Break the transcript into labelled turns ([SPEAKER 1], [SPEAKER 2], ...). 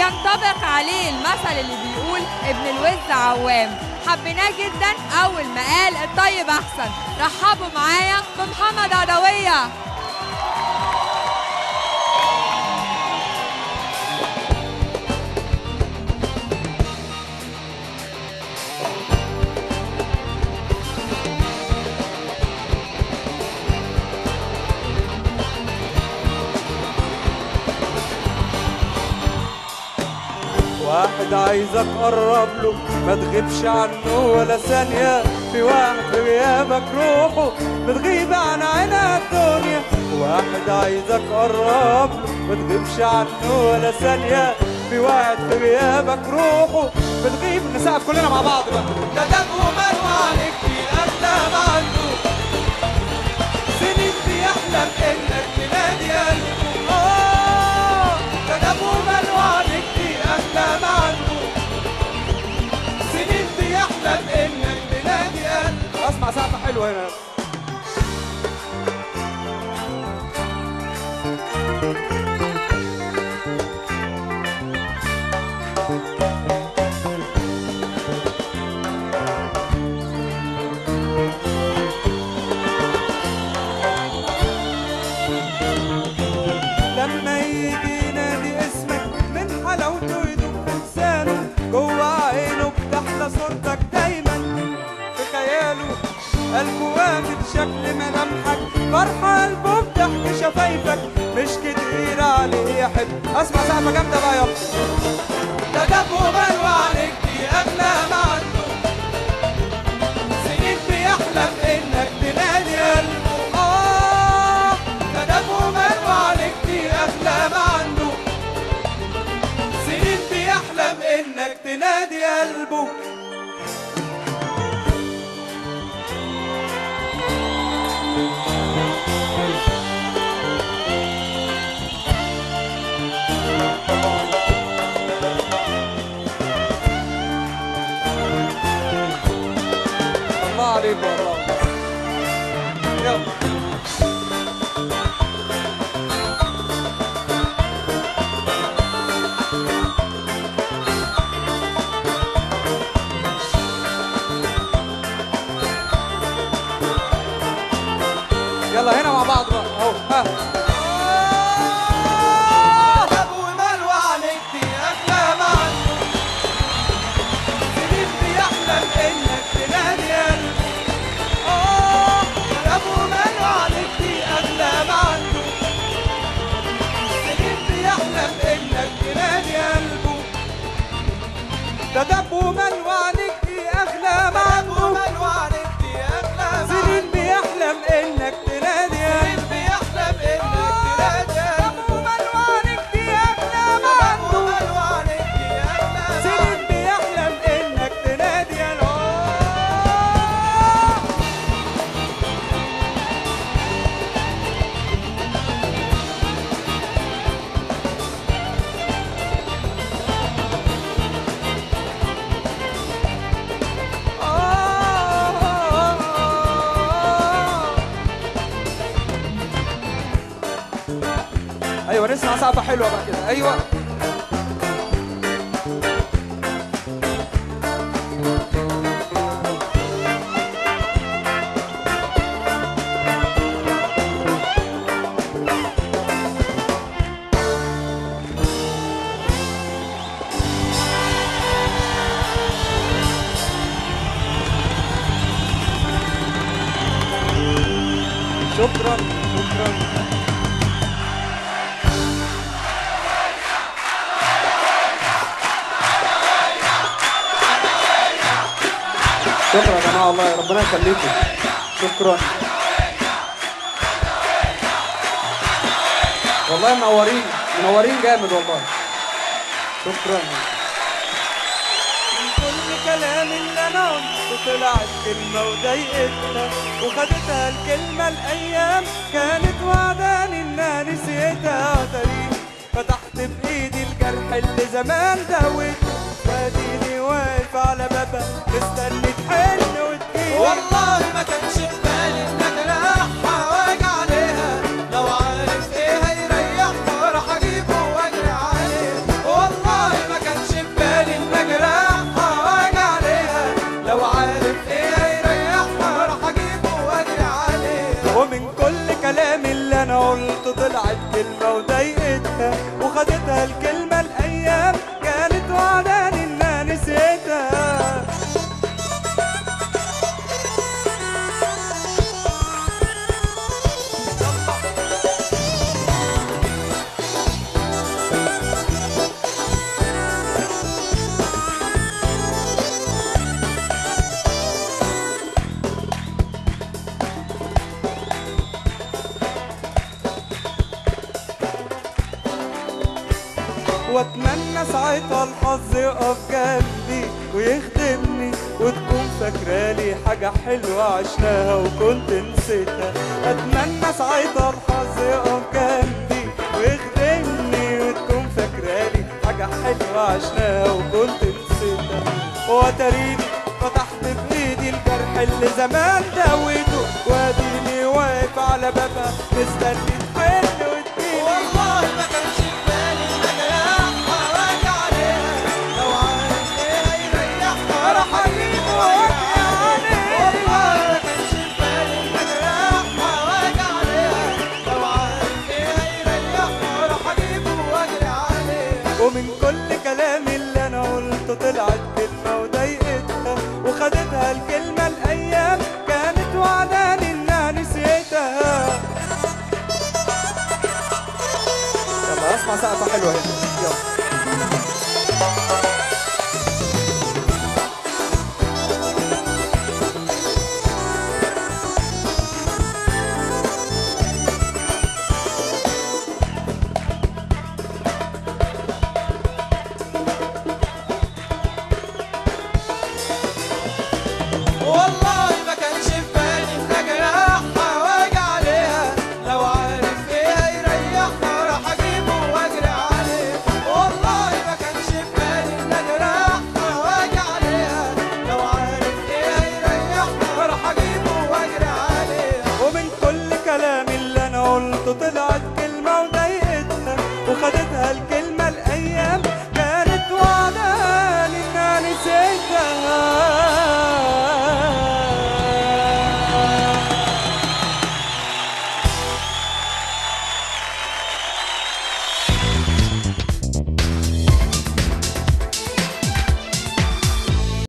[SPEAKER 1] بينطبق عليه المثل اللي بيقول ابن الوز عوام حبيناه جدا أول ما قال الطيب أحسن رحبوا معايا بمحمد عدوية
[SPEAKER 2] واحد عايزك قرب له ما تغيبش عنه ولا ثانية في واحد في غيابك روحه بتغيب عن عينها الدنيا واحد عايزك قرب له ما تغيبش عنه ولا ثانية في واحد في غيابك روحه بتغيب نسقف كلنا مع بعض بقى كتب ومال عليك في أغلى عنده سنين بيحلم إنك تنادي قلبه آه كتب ومال عليك في أغلى عنده سنين بيحلم إنك تنادي قلبه أسمع سقفة حلوة هنا لما يجي ينادي اسمك من حلاوته يدوب في لسانه جوه عينه بتحلى صورتك دايما في خياله قلبه واخد شكل ملامحك فرحة قلبه بضحك شفايفك مش كتير عليه يحب اسمع سقفة جامدة بقى يلا ده دب وبلوى عليك دي اغلى ما عنده سنين بيحلم انك تنادي قلبه اه ده دب وبلوى عليك دي اغلى ما عنده سنين بيحلم انك تنادي قلبه الله عليك والله يلا يلا هنا مع بعض بقى اهو ها ابو ملوى عليك دي اغلى ما عنده سنين بيحلم انك تنادي قلبه اه ابو ملوى عليك دي اغلى ما عنده سنين بيحلم انك تنادي قلبه ده دب وملوى عليك دي اغلى ما عنده ملوى عليك دي اغلى سنين بيحلم انك تنادي سنين بيحلم انك تنادي دب وملوى عليك دي اغلى ما عنده ملوى عليك دي اغلى سنين بيحلم انك تنادي الله ايوه نسمع سقفه حلوه بقى كده ايوه شكرا شكرا شكرا يا جماعه والله ربنا يخليكم شكرا والله منورين منورين جامد والله شكرا من كل كلام اللي انا قلته طلعت كلمه وضايقتها وخدتها الكلمه الايام كانت وعداني انها نسيتها تاريخ فتحت بايدي الجرح اللي زمان داوته واديني واقف على بابها مستني تحن وتجيب والله ما كانش في بالي انك رايحه واجي عليها لو عارف ايه هيريحها راح اجيبه واجري عليه والله وخدتها الكلمة الأيام كانت وعداني إنها نسيتها واتمنى ساعتها الحظ يقف جنبي ويخدمني وتكون فاكرالي حاجة حلوة عشناها وكنت نسيتها اتمنى ساعتها الحظ يقف جنبي ويخدمني وتكون فاكرالي حاجة حلوة عشناها وكنت نسيتها وتريني فتحت بايدي الجرح اللي زمان داويته واديني واقف على بابها مستني تحن وتجيلي
[SPEAKER 3] والله ما كانش في بالي ان انا راجع عليها لو عارف ايه هيريحها راح اجيب واجي عليها والله ما كانش في بالي ان انا راجع عليها لو عارف ايه هيريحها راح اجيبه واجري عليها
[SPEAKER 2] ومن كل كلامي اللي انا قلته طلعت كلمة وضايقتها وخدتها الكلمة الايام كانت وعداني انها نسيتها يلا اسمع سقفة حلوة هنا يلا
[SPEAKER 3] والله ما كانش في بالي ان اجرحها واجي عليها لو عارف ايه هيريحها راح اجيبه واجري عليه والله ما كانش في بالي ان اجرحها واجي عليها لو عارف ايه هيريحها راح اجيبه واجري عليها
[SPEAKER 2] ومن كل كلامي اللي انا قلته طلعت كلمة وضايقتها وخدتها الكلمة الايام كانت وعداني انها نسيتها